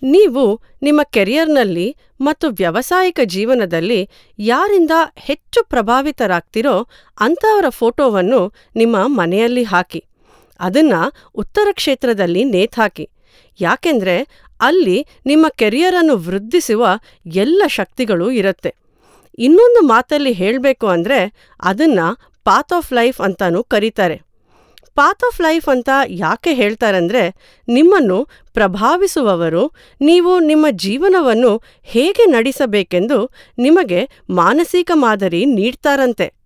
ನೀವು ನಿಮ್ಮ ಕೆರಿಯರ್ನಲ್ಲಿ ಮತ್ತು ವ್ಯಾವಸಾಯಿಕ ಜೀವನದಲ್ಲಿ ಯಾರಿಂದ ಹೆಚ್ಚು ಪ್ರಭಾವಿತರಾಗ್ತಿರೋ ಅಂಥವರ ಫೋಟೋವನ್ನು ನಿಮ್ಮ ಮನೆಯಲ್ಲಿ ಹಾಕಿ ಅದನ್ನ ಉತ್ತರ ಕ್ಷೇತ್ರದಲ್ಲಿ ನೇತಾಕಿ ಯಾಕೆಂದ್ರೆ ಅಲ್ಲಿ ನಿಮ್ಮ ಕೆರಿಯರನ್ನು ವೃದ್ಧಿಸುವ ಎಲ್ಲ ಶಕ್ತಿಗಳು ಇರುತ್ತೆ ಇನ್ನೊಂದು ಮಾತಲ್ಲಿ ಹೇಳಬೇಕು ಅಂದ್ರೆ ಅದನ್ನ ಪಾತ್ ಆಫ್ ಲೈಫ್ ಅಂತಾನೂ ಕರೀತಾರೆ ಪಾತ್ ಆಫ್ ಲೈಫ್ ಅಂತ ಯಾಕೆ ಹೇಳ್ತಾರಂದ್ರೆ ನಿಮ್ಮನ್ನು ಪ್ರಭಾವಿಸುವವರು ನೀವು ನಿಮ್ಮ ಜೀವನವನ್ನು ಹೇಗೆ ನಡೆಸಬೇಕೆಂದು ನಿಮಗೆ ಮಾನಸಿಕ ಮಾದರಿ ನೀಡ್ತಾರಂತೆ